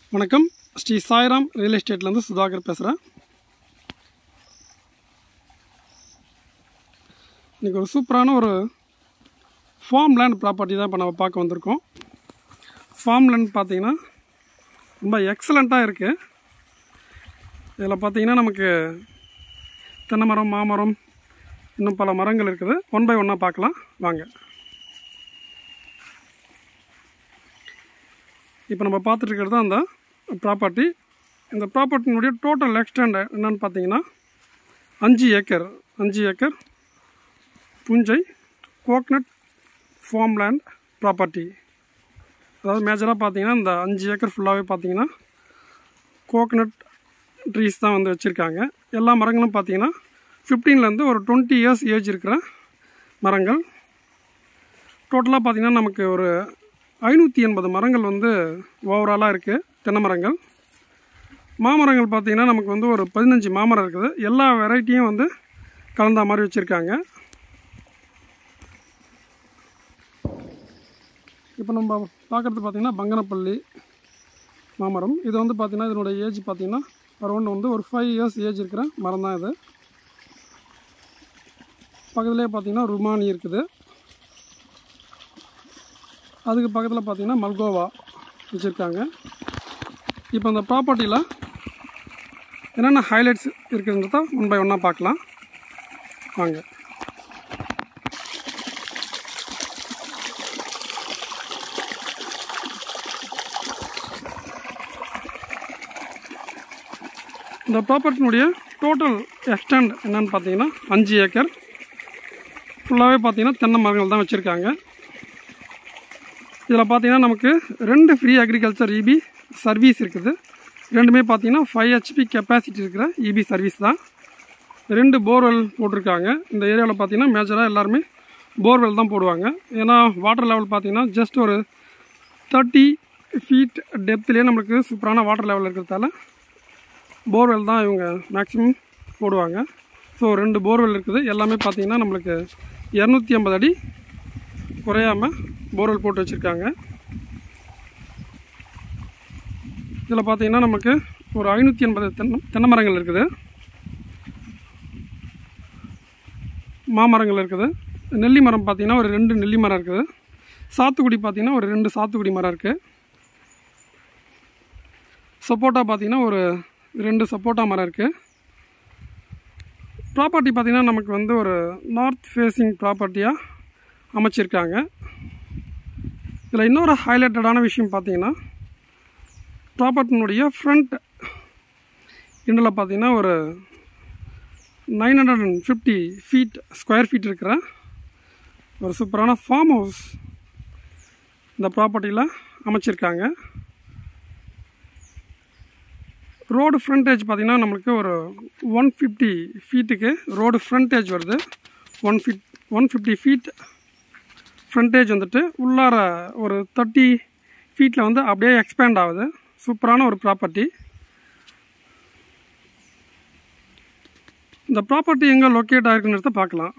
வணக்கம் ஸ்ரீ சாய்ராம் ரியல் எஸ்டேட்லேருந்து சுதாகர் பேசுகிறேன் இன்றைக்கி ஒரு சூப்பரான ஒரு ஃபார்ம் லேண்ட் ப்ராப்பர்ட்டி தான் இப்போ நம்ம பார்க்க வந்திருக்கோம் ஃபார்ம் லேண்ட் பார்த்தீங்கன்னா ரொம்ப எக்ஸலண்ட்டாக இருக்குது இதில் பார்த்தீங்கன்னா நமக்கு தென்னை மரம் மாமரம் இன்னும் பல மரங்கள் இருக்குது ஒன் பை ஒன்னாக பார்க்கலாம் வாங்க இப்போ நம்ம பார்த்துட்டு இருக்கிறது அந்த ப்ராப்பர்ட்டி இந்த ப்ராப்பர்ட்டினுடைய டோட்டல் எக்ஸ்டெண்ட் என்னன்னு பார்த்தீங்கன்னா அஞ்சு ஏக்கர் அஞ்சு ஏக்கர் புஞ்சை கோக்னட் ஃபார்ம் லேண்ட் ப்ராப்பர்ட்டி அதாவது மேஜராக பார்த்தீங்கன்னா இந்த அஞ்சு ஏக்கர் ஃபுல்லாகவே பார்த்தீங்கன்னா கோகனட் ட்ரீஸ் தான் வந்து வச்சுருக்காங்க எல்லா மரங்களும் பார்த்தீங்கன்னா ஃபிஃப்டீன்லேருந்து ஒரு டுவெண்ட்டி இயர்ஸ் ஏஜ் இருக்கிற மரங்கள் டோட்டலாக பார்த்தீங்கன்னா நமக்கு ஒரு ஐநூற்றி எண்பது மரங்கள் வந்து ஓவராலாக இருக்குது தென்னை மரங்கள் மாமரங்கள் பார்த்திங்கன்னா நமக்கு வந்து ஒரு பதினஞ்சு மாமரம் இருக்குது எல்லா வெரைட்டியும் வந்து கலந்த மாதிரி வச்சுருக்காங்க இப்போ நம்ம பார்க்குறது பார்த்திங்கன்னா பங்கனப்பள்ளி மாமரம் இது வந்து பார்த்திங்கன்னா இதனுடைய ஏஜ் பார்த்திங்கன்னா அரௌண்ட் வந்து ஒரு ஃபைவ் இயர்ஸ் ஏஜ் இருக்கிற மரம் தான் இது பக்கத்துலேயே பார்த்திங்கன்னா ருமானி இருக்குது அதுக்கு பக்கத்தில் பார்த்தீங்கன்னா மல்கோவா வச்சுருக்காங்க இப்போ அந்த ப்ராப்பர்ட்டியில் என்னென்ன ஹைலைட்ஸ் இருக்குதுன்றத ஒன் பை ஒன்னாக பார்க்கலாம் வாங்க இந்த ப்ராப்பர்ட்டினுடைய டோட்டல் எக்ஸ்டெண்ட் என்னன்னு பார்த்தீங்கன்னா அஞ்சு ஏக்கர் ஃபுல்லாகவே பார்த்தீங்கன்னா தென்னை மரங்கள் தான் வச்சுருக்காங்க இதில் பார்த்தீங்கன்னா நமக்கு ரெண்டு ஃப்ரீ அக்ரிகல்ச்சர் இபி சர்வீஸ் இருக்குது ரெண்டுமே பார்த்தீங்கன்னா ஃபைவ் ஹெச்பி கெப்பாசிட்டி இருக்கிற இபி சர்வீஸ் தான் ரெண்டு போர்வெல் போட்டிருக்காங்க இந்த ஏரியாவில் பார்த்தீங்கன்னா மேஜராக எல்லாருமே போர்வெல் தான் போடுவாங்க ஏன்னா வாட்டர் லெவல் பார்த்தீங்கன்னா ஜஸ்ட் ஒரு தேர்ட்டி ஃபீட் டெப்த்லேயே நம்மளுக்கு சூப்பரான வாட்டர் லெவல் இருக்கிறதால போர்வெல் தான் இவங்க மேக்ஸிமம் போடுவாங்க ஸோ ரெண்டு போர்வெல் இருக்குது எல்லாமே பார்த்தீங்கன்னா நம்மளுக்கு இரநூத்தி ஐம்பது அடி குறையாமல் போர்வெல் போட்டு வச்சுருக்காங்க இதில் பார்த்தீங்கன்னா நமக்கு ஒரு ஐநூற்றி எண்பது தென்னை தென்னை மரங்கள் இருக்குது மாமரங்கள் இருக்குது நெல்லி மரம் பார்த்தீங்கன்னா ஒரு ரெண்டு நெல்லி மரம் இருக்குது சாத்துக்குடி பார்த்தீங்கன்னா ஒரு ரெண்டு சாத்துக்குடி மரம் இருக்குது சப்போட்டா பார்த்தீங்கன்னா ஒரு ரெண்டு சப்போட்டா மரம் இருக்குது ப்ராப்பர்ட்டி பார்த்திங்கன்னா நமக்கு வந்து ஒரு நார்த் ஃபேஸிங் ப்ராப்பர்ட்டியாக அமைச்சிருக்காங்க இதில் இன்னொரு ஹைலைட்டடான விஷயம் பார்த்தீங்கன்னா ப்ராப்பர்ட்டினுடைய ஃப்ரண்ட் இன்னில் பார்த்தீங்கன்னா ஒரு nine hundred and fifty feet square feet இருக்கிற ஒரு சூப்பரான ஃபார்ம் ஹவுஸ் இந்த ப்ராப்பர்ட்டியில் அமைச்சிருக்காங்க ரோடு ஃப்ரண்டேஜ் பார்த்திங்கன்னா நம்மளுக்கு ஒரு ஒன் ஃபிஃப்டி ஃபீட்டுக்கு ரோடு ஃப்ரண்டேஜ் வருது one feet one fifty feet frontage வந்துட்டு உள்ளார ஒரு தேர்ட்டி ஃபீட்டில் வந்து அப்படியே எக்ஸ்பேண்ட் ஆகுது சூப்பரான ஒரு ப்ராப்பர்ட்டி இந்த ப்ராப்பர்ட்டி எங்கே லொக்கேட் ஆகிருக்குன்றத பார்க்கலாம்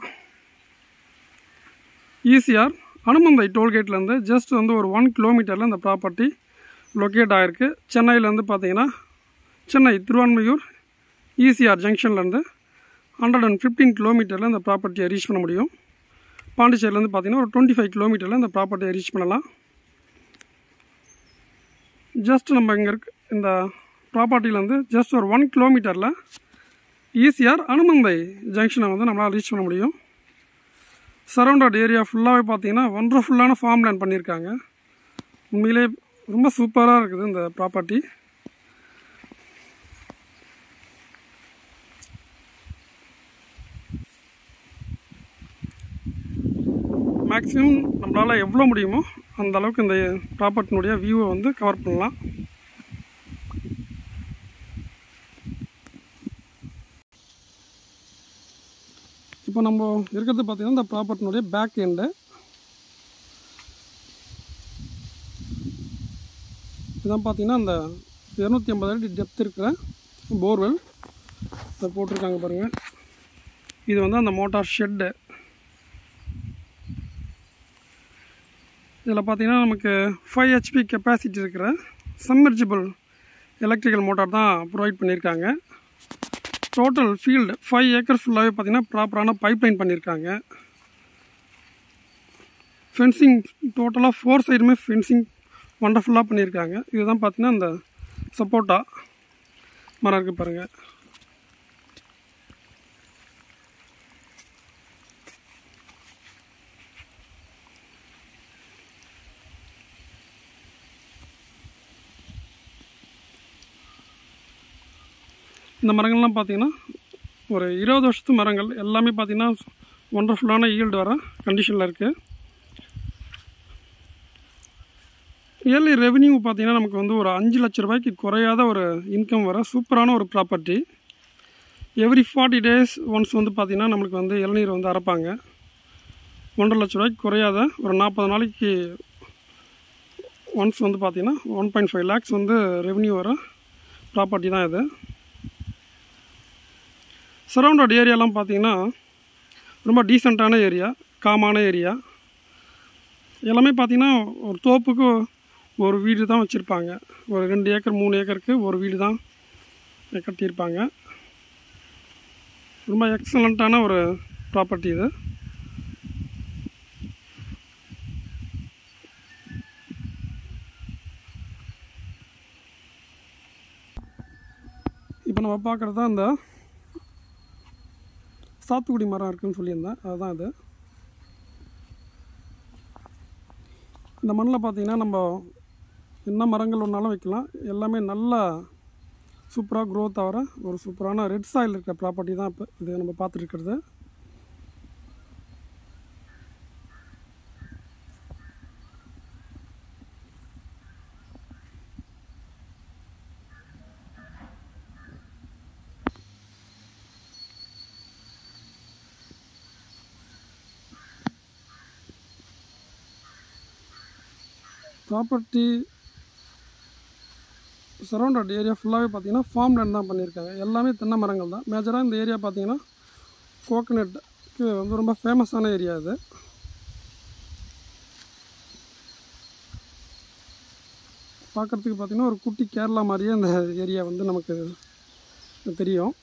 ஈசிஆர் அனுமந்தை டோல்கேட்லேருந்து ஜஸ்ட் வந்து ஒரு ஒன் கிலோமீட்டரில் இந்த ப்ராப்பர்ட்டி லொக்கேட் ஆகிருக்கு சென்னையிலேருந்து பார்த்தீங்கன்னா சென்னை திருவான்மையூர் ஈசிஆர் ஜங்ஷன்லேருந்து ஹண்ட்ரட் அண்ட் ஃபிஃப்டீன் கிலோமீட்டரில் இந்த ப்ராப்பர்ட்டியை ரீச் பண்ண முடியும் பாண்டிச்சேரியிலேருந்து பார்த்தீங்கன்னா ஒரு டுவெண்ட்டி ஃபைவ் கிலோமீட்டரில் இந்த ப்ராப்பர்ட்டியை ரீச் பண்ணலாம் ஜஸ்ட் நம்ம இங்கே இருக்க இந்த ப்ராப்பர்ட்டிலேருந்து ஜஸ்ட் ஒரு ஒன் கிலோமீட்டரில் ஈஸியார் அனுமந்தை ஜங்ஷனை வந்து நம்மளால் ரீச் பண்ண முடியும் சரௌண்டட் ஏரியா ஃபுல்லாகவே பார்த்தீங்கன்னா ஒண்டர்ஃபுல்லான ஃபார்ம் லேண்ட் பண்ணியிருக்காங்க உண்மையிலே ரொம்ப சூப்பராக இருக்குது இந்த ப்ராப்பர்ட்டி மேக்ஸிமம் நம்மளால் எவ்வளோ முடியுமோ அந்த அளவுக்கு இந்த ப்ராப்பர்ட்டினுடைய வியூவை வந்து கவர் பண்ணலாம் இப்போ நம்ம இருக்கிறது பார்த்திங்கன்னா இந்த ப்ராப்பர்ட்டினுடைய பேக் எண்டு இதான் பார்த்திங்கன்னா அந்த இரநூத்தி ஐம்பது அடி டெப்த் இருக்கிற போர்வெல் இதை போட்டிருக்காங்க பாருங்கள் இது வந்து அந்த மோட்டார் ஷெட்டு இதில் பார்த்தீங்கன்னா நமக்கு ஃபைவ் ஹெச்பி கெப்பாசிட்டி இருக்கிற சம்மர்ஜிபிள் எலக்ட்ரிக்கல் மோட்டார் தான் ப்ரொவைட் பண்ணியிருக்காங்க டோட்டல் ஃபீல்டு ஃபைவ் ஏக்கர் ஃபுல்லாகவே பார்த்தீங்கன்னா ப்ராப்பரான பைப் லைன் பண்ணியிருக்காங்க ஃபென்சிங் டோட்டலாக ஃபோர் சைடுமே ஃபென்சிங் ஒண்டர்ஃபுல்லாக பண்ணியிருக்காங்க இதுதான் பார்த்தீங்கன்னா இந்த சப்போட்டா மரம் இருக்குது பாருங்கள் இந்த மரங்கள்லாம் பார்த்தீங்கன்னா ஒரு இருபது வருஷத்து மரங்கள் எல்லாமே பார்த்தீங்கன்னா ஒண்டர்ஃபுல்லான ஈல்டு வர கண்டிஷனில் இருக்குது இயர்லி ரெவென்யூ பார்த்தீங்கன்னா நமக்கு வந்து ஒரு அஞ்சு லட்ச ரூபாய்க்கு குறையாத ஒரு இன்கம் வர சூப்பரான ஒரு property every forty days once வந்து பார்த்திங்கன்னா நம்மளுக்கு வந்து இளநீர் வந்து அரைப்பாங்க ஒன்றரை லட்ச ரூபாய்க்கு குறையாத ஒரு நாற்பது நாளைக்கு ஒன்ஸ் வந்து பார்த்திங்கன்னா ஒன் பாயிண்ட் ஃபைவ் லேக்ஸ் வந்து ரெவென்யூ வர ப்ராப்பர்ட்டி தான் இது சரௌண்டட் ஏரியாலாம் பார்த்தீங்கன்னா ரொம்ப டீசெண்டான ஏரியா காமான ஏரியா எல்லாமே பார்த்தீங்கன்னா ஒரு தோப்புக்கு ஒரு வீடு தான் வச்சுருப்பாங்க ஒரு ரெண்டு ஏக்கர் மூணு ஏக்கருக்கு ஒரு வீடு தான் கட்டியிருப்பாங்க ரொம்ப எக்ஸலண்ட்டான ஒரு ப்ராப்பர்ட்டி இது இப்போ நம்ம பார்க்குறது தான் இந்த சாத்துக்குடி மரம் இருக்குன்னு சொல்லியிருந்தேன் அதுதான் இது இந்த மண்ணில் பார்த்தீங்கன்னா நம்ம என்ன மரங்கள் ஒன்றாலும் வைக்கலாம் எல்லாமே நல்லா சூப்பராக க்ரோத் ஆகிற ஒரு சூப்பரான ரெட் சாயில் இருக்கிற ப்ராப்பர்ட்டி தான் இப்போ இது நம்ம பார்த்துருக்கிறது ப்ராப்பர்ட்டி சரௌண்டட் ஏரியா ஃபுல்லாகவே பார்த்தீங்கன்னா ஃபார்ம் லேண்ட் தான் பண்ணியிருக்காங்க எல்லாமே தென்னை மரங்கள் தான் மேஜராக இந்த ஏரியா பார்த்தீங்கன்னா கோகனட்டுக்கு வந்து ரொம்ப ஃபேமஸான ஏரியா இது பார்க்குறதுக்கு பார்த்தீங்கன்னா ஒரு குட்டி கேரளா மாதிரியே இந்த ஏரியா வந்து நமக்கு தெரியும்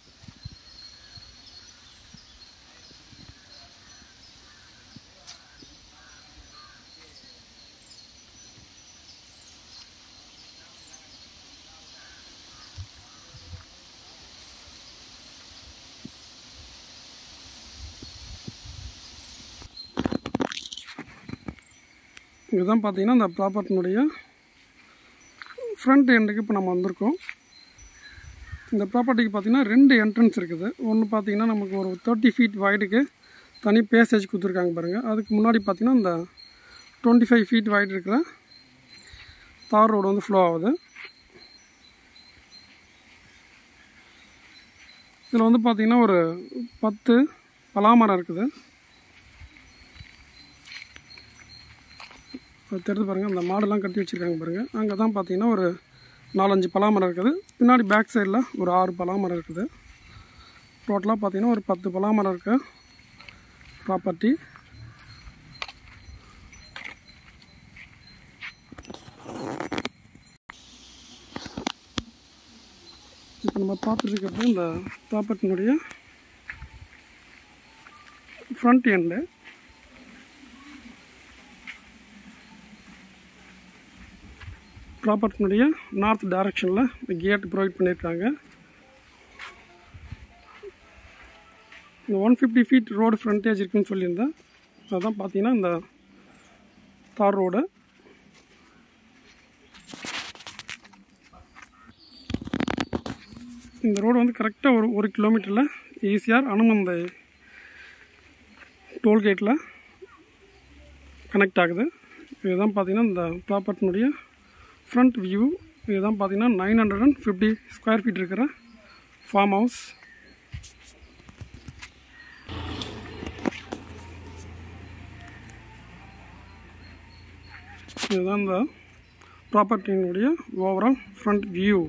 இதுதான் பார்த்தீங்கன்னா இந்த ப்ராப்பர்ட்டினுடைய ஃப்ரண்ட் எண்டுக்கு இப்போ நம்ம வந்திருக்கோம் இந்த ப்ராப்பர்ட்டிக்கு பார்த்தீங்கன்னா ரெண்டு என்ட்ரன்ஸ் இருக்குது ஒன்று பார்த்தீங்கன்னா நமக்கு ஒரு தேர்ட்டி ஃபீட் வைடுக்கு தனி பேசேஜ் கொடுத்துருக்காங்க பாருங்கள் அதுக்கு முன்னாடி பார்த்தீங்கன்னா இந்த டுவெண்ட்டி ஃபைவ் ஃபீட் வைடு இருக்கிற தார் ரோடு வந்து ஃப்ளோ ஆகுது இதில் வந்து பார்த்தீங்கன்னா ஒரு பத்து பலாமரம் இருக்குது அது தெரிஞ்சு பாருங்கள் அந்த மாடெல்லாம் கட்டி வச்சுருக்காங்க பாருங்கள் அங்கே தான் பார்த்தீங்கன்னா ஒரு நாலஞ்சு பலாமரம் இருக்குது பின்னாடி பேக் சைடில் ஒரு ஆறு பலாமரம் இருக்குது டோட்டலாக பார்த்தீங்கன்னா ஒரு பத்து பலாமரம் இருக்க ப்ராப்பர்ட்டி இப்போ நம்ம பார்த்துட்டு இருக்கிறது இந்த ப்ராப்பர்ட்டினுடைய ஃப்ரண்ட் எண்டு ப்ராப்பர்ட்டினுடைய நார்த் டைரக்ஷனில் கேட் ப்ரொவைட் பண்ணியிருக்காங்க இந்த one fifty feet road frontage இருக்குன்னு சொல்லியிருந்தேன் அதான் பார்த்தீங்கன்னா இந்த தார் ரோடு இந்த ரோடு வந்து கரெக்டாக ஒரு ஒரு கிலோமீட்டரில் ஈஸியாக அனுமந்த டோல்கேட்டில் கனெக்ட் ஆகுது இதுதான் பார்த்தீங்கன்னா இந்த ப்ராப்பர்ட்டினுடைய ஃப்ரண்ட் வியூ இதுதான் பார்த்தீங்கன்னா nine hundred and fifty square feet இருக்கிற ஃபார்ம் ஹவுஸ் இதுதான் இந்த ப்ராப்பர்ட்டியினுடைய ஓவரால் ஃப்ரண்ட் வியூ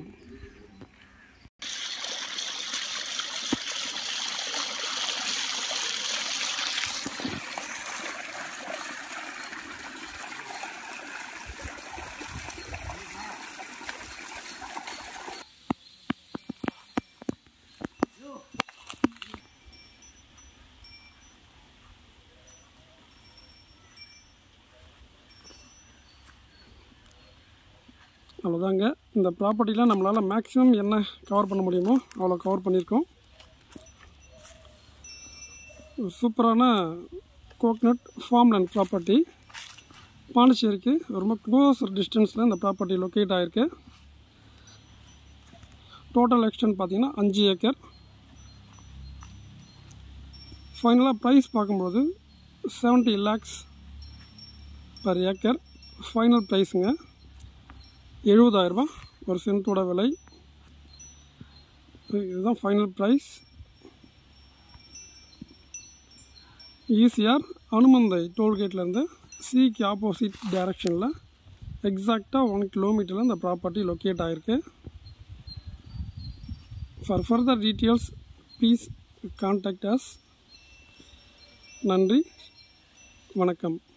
அவ்வளோதாங்க இந்த ப்ராப்பர்ட்டியில் நம்மளால் மேக்ஸிமம் என்ன கவர் பண்ண முடியுமோ அவ்வளோ கவர் பண்ணியிருக்கோம் ஒரு சூப்பரான கோக்னட் ஃபார்ம்லேண்ட் ப்ராப்பர்ட்டி பாண்டிச்சேரிக்கு ரொம்ப க்ளோஸ் டிஸ்டன்ஸில் இந்த ப்ராப்பர்ட்டி லொக்கேட் ஆகிருக்கு டோட்டல் எக்ஸ்டென்ட் பார்த்தீங்கன்னா அஞ்சு ஏக்கர் ஃபைனலாக ப்ரைஸ் பார்க்கும்போது seventy lakhs per acre final ப்ரைஸுங்க எழுபதாயிரரூபா ஒரு சென்ட்டோட விலை இதுதான் ஃபைனல் ப்ரைஸ் ஈசிஆர் அனுமந்தை டோல்கேட்லேருந்து சிக்கு ஆப்போசிட் டைரக்ஷனில் எக்ஸாக்டாக ஒன் கிலோமீட்டரில் இந்த ப்ராப்பர்ட்டி லொக்கேட் ஆகிருக்கு for further details please contact us நன்றி வணக்கம்